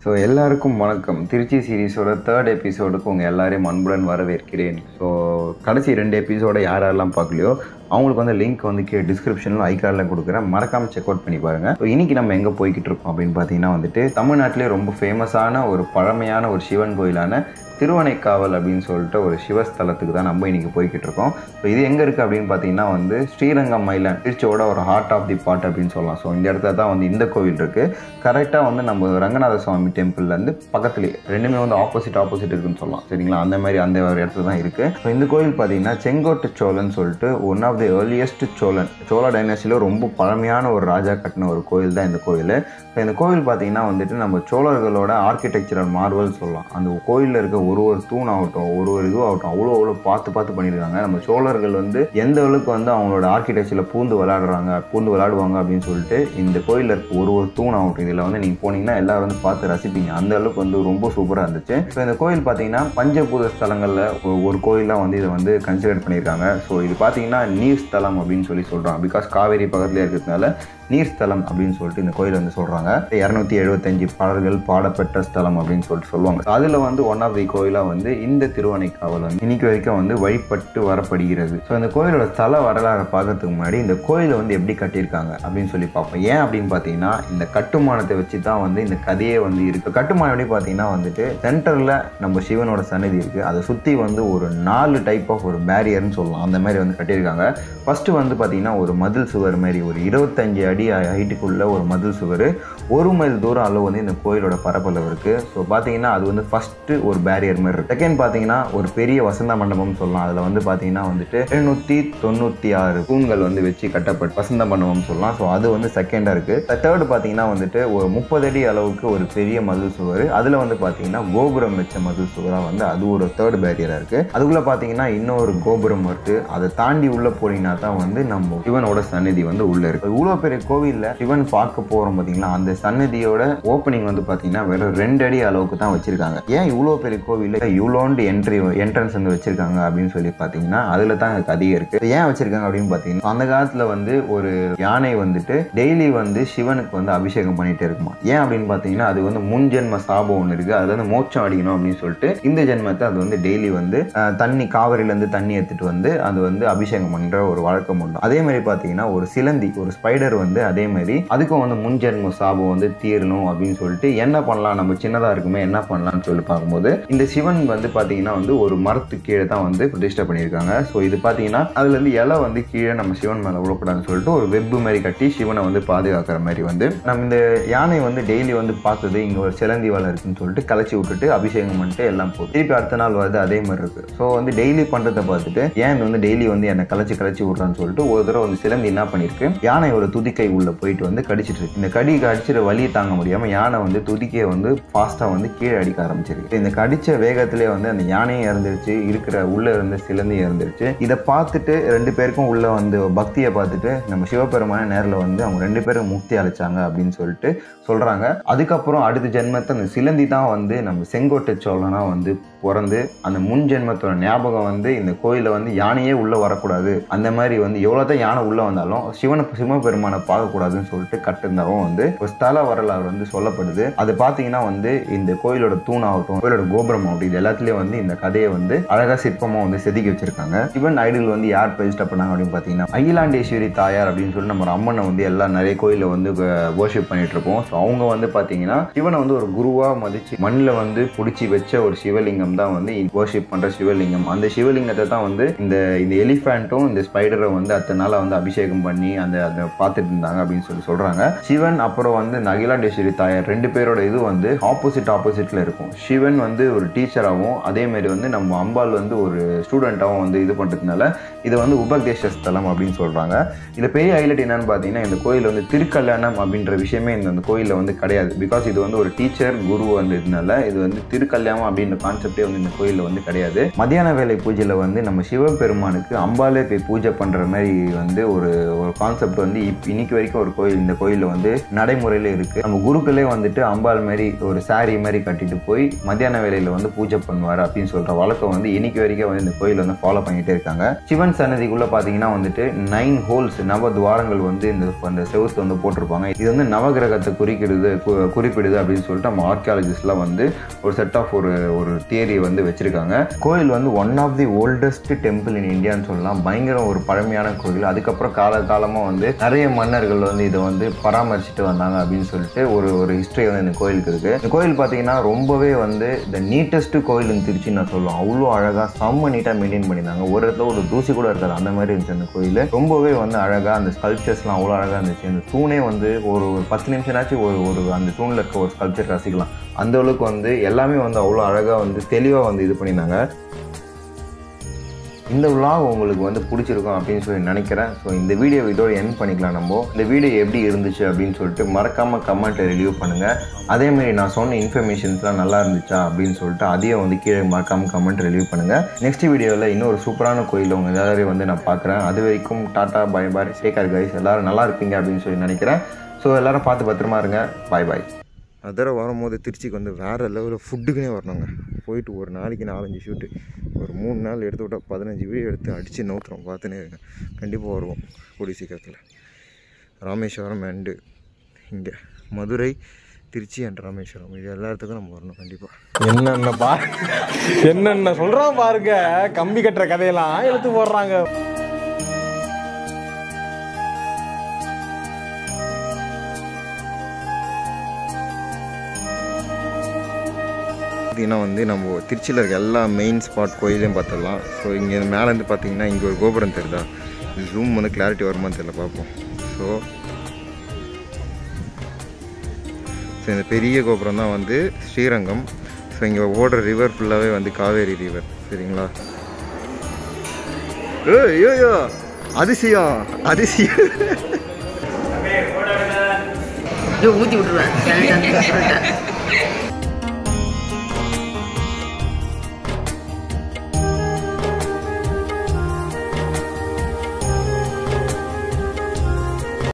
so எல்லாருக்கும் வணக்கம் Trichy சீரீஸோட third எபிசோடுக்கு உங்கள் எல்லாரையும் அன்புடன் வரவேற்கிறேன் ஸோ கடைசி ரெண்டு எபிசோட யாரெல்லாம் பார்க்கலையோ அவங்களுக்கு வந்து லிங்க் வந்து கீழே டிஸ்கிரிப்ஷனில் ஐகார்டில் கொடுக்குறேன் மறக்காமல் செக் அவுட் பண்ணி பாருங்கள் ஸோ இன்றைக்கி நம்ம எங்கே போய்கிட்டு இருக்கோம் அப்படின்னு பார்த்தீங்கன்னா வந்துட்டு தமிழ்நாட்டிலே ரொம்ப ஃபேமஸான ஒரு பழமையான ஒரு சிவன் கோயிலான திருவனைக்காவல் அப்படின்னு சொல்லிட்டு ஒரு சிவஸ்தலத்துக்கு தான் நம்ம இன்னைக்கு போய்கிட்டு இருக்கோம் ஸோ இது எங்கே இருக்குது அப்படின்னு பார்த்தீங்கன்னா வந்து ஸ்ரீரங்கம் மயிலான் திருச்சியோட ஒரு ஹார்ட் ஆஃப் தி பாட் அப்படின்னு சொல்லலாம் ஸோ இந்த இடத்துல தான் வந்து இந்த கோவில் இருக்குது கரெக்டாக வந்து நம்ம ரங்கநாத சுவாமி டெம்பிள்லேருந்து பக்கத்துலேயே ரெண்டுமே வந்து ஆப்போசிட் ஆப்போசிட் இருக்குன்னு சொல்லலாம் சரிங்களா அந்த மாதிரி அந்த ஒரு இடத்துல தான் இருக்குது ஸோ இந்த கோவில் பார்த்தீங்கன்னா செங்கோட்டு சோழன் சொல்லிட்டு one of the earliest Chola Chola டைனஸ்டியில் ரொம்ப பழமையான ஒரு ராஜா கட்டின ஒரு கோயில் தான் இந்த கோயில் ஸோ இந்த கோவில் பார்த்தீங்கன்னா வந்துட்டு நம்ம சோழர்களோட ஆர்கிடெக்சரல் மார்வல் சொல்லலாம் அந்த கோயிலில் இருக்க ஒரு ஒரு தூண் ஆகட்டும் ஒரு ஒரு இது ஆகட்டும் அவ்வளோ அவ்வளோ பார்த்து பார்த்து பண்ணியிருக்காங்க நம்ம சோழர்கள் வந்து எந்த அளவுக்கு வந்து அவங்களோட ஆர்கிடெக்சரில் பூந்து விளையாடுறாங்க பூந்து விளையாடுவாங்க அப்படின்னு சொல்லிட்டு இந்த கோயிலில் இருக்க ஒரு ஒரு தூண் ஆகட்டும் இதில் வந்து நீங்கள் போனீங்கன்னா எல்லாரும் வந்து பார்த்து ரசிப்பீங்க அந்த அளவுக்கு வந்து ரொம்ப சூப்பராக இருந்துச்சு ஸோ இந்த கோயில் பார்த்தீங்கன்னா பஞ்சபூத ஸ்தலங்களில் ஒ- ஒரு கோயிலாக வந்து இதை வந்து கன்சிடர் பண்ணியிருக்காங்க ஸோ இது பார்த்தீங்கன்னா நீர் ஸ்தலம் அப்படின்னு சொல்லி சொல்கிறாங்க பிகாஸ் காவேரி பக்கத்தில் இருக்கிறதுனால நீர் ஸ்தலம் அப்படின்னு சொல்லிட்டு இந்த கோயில் வந்து சொல்கிறாங்க இரநூத்தி எழுபத்தஞ்சு பாடல்கள் பாடப்பெற்ற ஸ்தலம் அப்படின்னு சொல்லிட்டு சொல்லுவாங்க அதில் வந்து ஒன் ஆஃப் தி கோயிலாக வந்து இந்த திருவனைக்காவல் வந்து இன்னைக்கு வரைக்கும் வந்து வழிபட்டு வரப்படுகிறது ஸோ இந்த கோயிலோட ஸ்தல வரலாறை பார்க்கறதுக்கு முன்னாடி இந்த கோயிலை வந்து எப்படி கட்டியிருக்காங்க அப்படின்னு சொல்லி பார்ப்போம் ஏன் அப்படின்னு பார்த்தீங்கன்னா இந்த கட்டுமானத்தை வச்சு தான் வந்து இந்த கதையே வந்து இருக்கு கட்டுமானம் எப்படி பார்த்தீங்கன்னா வந்துட்டு சென்டரில் நம்ம சிவனோட சன்னதி இருக்குது அதை சுற்றி வந்து ஒரு நாலு டைப் ஆஃப் ஒரு பேரியர்னு சொல்லலாம் அந்த மாதிரி வந்து கட்டியிருக்காங்க ஃபஸ்ட்டு வந்து பார்த்தீங்கன்னா ஒரு மதில் சுவர் மாதிரி ஒரு இருபத்தஞ்சு அடி ஹைட்டுக்குள்ள ஒரு மதில் சுவர் ஒரு மைல் தூரம் அளவு வந்து இந்த கோயிலோட பரப்பளவு இருக்குது ஸோ பார்த்தீங்கன்னா அது வந்து ஃபஸ்ட்டு ஒரு பேரியர் மாதிரி இருக்கு செகண்ட் பார்த்தீங்கன்னா ஒரு பெரிய வசந்த மண்டபம்னு சொல்லலாம் அதில் வந்து பார்த்தீங்கன்னா வந்துட்டு எழுநூற்றி தொண்ணூற்றி ஆறு தூண்கள் வந்து வச்சு கட்டப்பட்ட வசந்த மண்டபம் சொல்லலாம் ஸோ அது வந்து செகண்டாக இருக்குது தேர்டு பார்த்தீங்கன்னா வந்துட்டு ஒரு முப்பது அடி அளவுக்கு ஒரு பெரிய மதில் சுவர் அதில் வந்து பார்த்தீங்கன்னா கோபுரம் வச்ச மதில் சுவராக வந்து அது ஒரு தேர்ட் பேரியராக இருக்குது அதுக்குள்ளே பார்த்தீங்கன்னா இன்னொரு கோபுரம் இருக்குது அதை தாண்டி உள்ளே போனீங்கன்னா தான் வந்து நம்ம சிவனோட சந்நிதி வந்து உள்ளே இருக்குது இவ்வளோ பெரிய கோவிலில் சிவன் பார்க்க போகிறோம் பார்த்தீங்களா அந்த சன்னதியோட ஓப்பனிங் வந்து பார்த்தீங்கன்னா வெறும் ரெண்டு அடி அளவுக்கு தான் வச்சிருக்காங்க ஏன் இவ்வளோ பெரிய கோவிலில் இவ்வளோண்டு என்ட்ரி என்ட்ரன்ஸ் வந்து வச்சிருக்காங்க அப்படின்னு சொல்லி பார்த்தீங்கன்னா அதில் தான் எனக்கு அதிகம் இருக்குது ஏன் வச்சிருக்காங்க அப்படின்னு பார்த்தீங்கன்னா அந்த காலத்தில் வந்து ஒரு யானை வந்துட்டு டெய்லி வந்து சிவனுக்கு வந்து அபிஷேகம் பண்ணிட்டே இருக்குமா ஏன் அப்படின்னு பார்த்தீங்கன்னா அது வந்து முன் ஜென்ம சாபம் ஒன்று இருக்குது அதில் வந்து மோட்சம் அடிக்கணும் அப்படின்னு சொல்லிட்டு இந்த ஜென்மத்தை அது வந்து டெய்லி வந்து அஹ், தண்ணி காவிரியிலேருந்து தண்ணி எடுத்துட்டு வந்து அது வந்து அபிஷேகம் பண்ணுற ஒரு வழக்கம் உண்டு அதே மாதிரி பார்த்தீங்கன்னா ஒரு சிலந்தி ஒரு ஸ்பைடர் வந்து அதே மாதிரி அதுக்கும் வந்து முன் ஜென்ம சாபம் வந்து தீரணும் அப்படின்னு சொல்லிட்டு என்ன பண்ணலாம் நம்ம சின்னதாக இருக்குமே என்ன பண்ணலாம்னு சொல்லி பார்க்கும்போது இந்த சிவன் வந்து பார்த்தீங்கன்னா வந்து ஒரு மரத்து கீழே தான் வந்து பிரதிஷ்டை பண்ணியிருக்காங்க ஸோ இது பார்த்தீங்கன்னா அதுல இருந்து இலை வந்து கீழே நம்ம சிவன் மேலே விழக்கூடாதுன்னு சொல்லிட்டு ஒரு வெப்பு மாதிரி கட்டி சிவனை வந்து பாதுகாக்கிற மாதிரி வந்து நம்ம இந்த யானை வந்து டெய்லி வந்து பார்த்தது இங்கே ஒரு சிலந்தி வலை இருக்குன்னு சொல்லிட்டு கலைச்சி விட்டுட்டு அபிஷேகம் பண்ணிட்டு எல்லாம் போகுது திருப்பி அடுத்த நாள் வருது அதே மாதிரி இருக்கு ஸோ வந்து டெய்லி பண்ணுறதை பார்த்துட்டு ஏன் இது வந்து டெய்லி வந்து என்னை கலைச்சி கலைச்சி விட்றான்னு சொல்லிட்டு ஒரு தடவை வந்து சிலந்தி என்ன பண்ணியிருக்கு யானையோட துதிக்கை உள்ள போயிட்டு வந்து கடிச்சிட்டு இருக்கு இந்த கடி கடிச்சிட்டு வலியை தாங்க முடியாம யானை வந்து துதிக்கையை வந்து ஃபாஸ்ட்டாக வந்து கீழே அடிக்க ஆரம்பிச்சிருக்கு இந்த கடிச்ச வேகத்திலே வந்து அந்த யானையும் இறந்துருச்சு இருக்கிற உள்ள இருந்த சிலந்தி இறந்துருச்சு இதை பார்த்துட்டு ரெண்டு பேருக்கும் உள்ள வந்து பக்தியை பார்த்துட்டு நம்ம சிவபெருமான நேரில் வந்து அவங்க ரெண்டு பேரும் முக்தி அழைச்சாங்க அப்படின்னு சொல்லிட்டு சொல்றாங்க அதுக்கப்புறம் அடுத்த ஜென்மத்தை அந்த சிலந்தி தான் வந்து நம்ம செங்கோட்டை சோழனா வந்து பிறந்து அந்த முன் ஜென்மத்தோட ஞாபகம் வந்து இந்த கோயிலில் வந்து யானையே உள்ள வரக்கூடாது அந்த மாதிரி வந்து எவ்வளோதான் யானை உள்ள வந்தாலும் சிவனை சிவபெருமானை பார்க்கக்கூடாதுன்னு சொல்லிட்டு கட்டிருந்தாலும் வந்து ஒரு ஸ்தல வரலாறு வந்து சொல்லப்படுது அது பார்த்தீங்கன்னா வந்து இந்த கோயிலோட தூணாகட்டும் கோயிலோட கோபுரம் ஆகட்டும் இது எல்லாத்துலேயும் வந்து இந்த கதையை வந்து அழகா சிற்பமாக வந்து செதுக்கி வச்சிருக்காங்க சிவன் ஐடல் வந்து யார் பிரதிஷ்டை பண்ணாங்க அப்படின்னு பார்த்தீங்கன்னா அகிலாண்டேஸ்வரி தாயார் அப்படின்னு சொல்லி நம்ம ஒரு அம்மனை வந்து எல்லா நிறைய கோயிலில் வந்து வர்ஷிப் பண்ணிட்டு இருப்போம் ஸோ அவங்க வந்து பார்த்தீங்கன்னா சிவனை வந்து ஒரு குருவா மதிச்சு மண்ணில் வந்து பிடிச்சி வச்ச ஒரு சிவலிங்கம் தான் வந்து வர்ஷிப் பண்ற சிவலிங்கம் அந்த சிவலிங்கத்தை தான் வந்து இந்த இந்த எலிஃபேண்ட்டும் இந்த ஸ்பைடரை வந்து அத்தனை நாளா வந்து அபிஷேகம் பண்ணி அந்த அதை பார்த்துட்டு இருந்தாங்க அப்படின்னு சொல்லி சொல்றாங்க சிவன் அப்புறம் வந்து இந்த அகிலாண்டேஸ்வரி தாயார் ரெண்டு பேரோட இது வந்து ஆப்போசிட் ஆப்போசிட்ல இருக்கும் சிவன் வந்து ஒரு டீச்சராகவும் அதே மாதிரி வந்து நம்ம அம்பாள் வந்து ஒரு ஸ்டூடெண்ட்டாகவும் வந்து இது பண்றதுனால இது வந்து உபதேச ஸ்தலம் அப்படின்னு சொல்றாங்க இதுல பெரிய ஹைலைட் என்னன்னு பார்த்தீங்கன்னா இந்த கோயில் வந்து திருக்கல்யாணம் அப்படின்ற விஷயமே இந்த அந்த கோயிலில் வந்து கிடையாது பிகாஸ் இது வந்து ஒரு டீச்சர் குரு வந்ததுனால இது வந்து திருக்கல்யாணம் அப்படின்ற கான்செப்டே வந்து இந்த கோயிலில் வந்து கிடையாது மத்தியான வேலை பூஜையில் வந்து நம்ம சிவபெருமானுக்கு அம்பாலே போய் பூஜை பண்ணுற மாதிரி வந்து ஒரு ஒரு கான்செப்ட் வந்து இப் இன்னைக்கு இன்னைக்கு வரைக்கும் ஒரு கோயில் இந்த கோயிலில் வந்து நடைமுறையில் இருக்குது நம்ம குருக்களே வந்துட்டு அம்பாள் மாதிரி ஒரு saree மாதிரி கட்டிட்டு போய் மத்தியான வேலையில் வந்து பூஜை பண்ணுவார் அப்படின்னு சொல்கிற வழக்கம் வந்து இன்னைக்கு வரைக்கும் வந்து இந்த கோயில் வந்து ஃபாலோ பண்ணிகிட்டே இருக்காங்க சிவன் சன்னதிக்குள்ளே பார்த்தீங்கன்னா வந்துட்டு நைன் ஹோல்ஸ் நவ துவாரங்கள் வந்து இந்த அந்த செவுத்து வந்து போட்டிருப்பாங்க இது வந்து நவகிரகத்தை குறிக்கிடுது கு- குறிப்பிடுது அப்படின்னு சொல்லிட்டு நம்ம ஆர்கியாலஜிஸ்ட்லாம் வந்து ஒரு செட் ஆஃப் ஒரு ஒரு தியரி வந்து வச்சிருக்காங்க கோயில் வந்து one of the oldest temple in இந்தியான்னு சொல்லலாம் பயங்கர ஒரு பழமையான கோயில் அதுக்கப்புறம் கால காலமாக வந்து நிறைய மன்னர்கள் வந்து இதை வந்து பராமரிச்சுட்டு வந்தாங்க அப்படின்னு சொல்லிட்டு ஒரு ஒரு ஹிஸ்ட்ரி வந்து இந்த கோயிலுக்கு இருக்கு இந்த கோயில் பார்த்தீங்கன்னா ரொம்பவே வந்து த நீட்டஸ்ட் கோயில் திருச்சி நான் சொல்லுவேன் அவ்வளோ அழகாக செம்ம நீட்டாக மெயின்டைன் பண்ணியிருந்தாங்க ஒரு இடத்துல ஒரு தூசி கூட இருக்காது அந்த மாதிரி இருந்துச்சு அந்த கோயில் ரொம்பவே வந்து அழகாக அந்த ஸ்கல்ப்சர்ஸ்லாம் அவ்வளோ அழகாக இருந்துச்சு அந்த தூணே வந்து ஒரு ஒரு பத்து நிமிஷம்னாச்சும் ஒரு ஒரு அந்த தூணில் இருக்க ஒரு ஸ்கல்ப்சர் ரசிக்கலாம் அந்த அளவுக்கு வந்து எல்லாமே வந்து அவ்வளோ அழகாக வந்து தெளிவாக வந்து இது பண்ணியிருந்தாங்க இந்த vlog உங்களுக்கு வந்து பிடிச்சிருக்கும் அப்படின்னு சொல்லி நினைக்கிறேன் ஸோ இந்த வீடியோ இதோட என் பண்ணிக்கலாம் நம்ம இந்த வீடியோ எப்படி இருந்துச்சு அப்படின்னு சொல்லிட்டு மறக்காமல் கமெண்ட்டை ரிலீவ் பண்ணுங்கள் அதேமாரி நான் சொன்ன இன்ஃபர்மேஷன்ஸ்லாம் நல்லா இருந்துச்சா அப்படின்னு சொல்லிட்டு அதையும் வந்து கீழே மறக்காமல் கமெண்ட் ரிலீவ் பண்ணுங்கள் நெக்ஸ்ட் வீடியோவில் இன்னொரு சூப்பரான கோயில் உங்கள் எல்லாரையும் வந்து நான் பார்க்குறேன் அது வரைக்கும் tata bye bye Shekar guys எல்லாரும் நல்லா இருப்பீங்க அப்படின்னு சொல்லி நினைக்கிறேன் ஸோ எல்லாரும் பார்த்து பத்திரமா இருங்க பாய் பாய் அதர வரும்போது திருச்சிக்கு வந்து வேறு லெவலில் ஃபுட்டுக்குனே வரணுங்க போயிட்டு ஒரு நாளைக்கு நாலஞ்சு ஷூட்டு ஒரு மூணு நாள் எடுத்து விட்டால் பதினஞ்சு வீடியோ எடுத்து அடித்து நவுத்துறோம் பார்த்துனே இருக்கேன் கண்டிப்பாக வருவோம் கூடிய சீக்கிரத்தில் ராமேஸ்வரம் அண்டு இங்கே மதுரை திருச்சி அண்ட் ராமேஸ்வரம் இது எல்லா இடத்துக்கும் நம்ம வரணும் கண்டிப்பாக என்னென்ன பா என்னென்ன சொல்றான் பாருங்க கம்பி கட்டுற கதையெல்லாம் எடுத்து போடுறாங்க பார்த்தீங்கன்னா வந்து நம்ம திருச்சியில் இருக்க எல்லா மெயின் ஸ்பாட் கோயிலையும் பார்த்துடலாம் ஸோ இங்கே மேலேருந்து பார்த்தீங்கன்னா இங்கே ஒரு கோபுரம் தெரியுதா ஜூம் வந்து கிளாரிட்டி வருமான்னு தெரியல பார்ப்போம் ஸோ ஸோ இந்த பெரிய கோபுரம் தான் வந்து ஸ்ரீரங்கம் ஸோ இங்கே ஓடுற ரிவர் ஃபுல்லாகவே வந்து காவேரி ரிவர் சரிங்களா ஏய்யோ அதிசயம் அதிசயம் ஐயோ ஊற்றி விட்டுருவேன்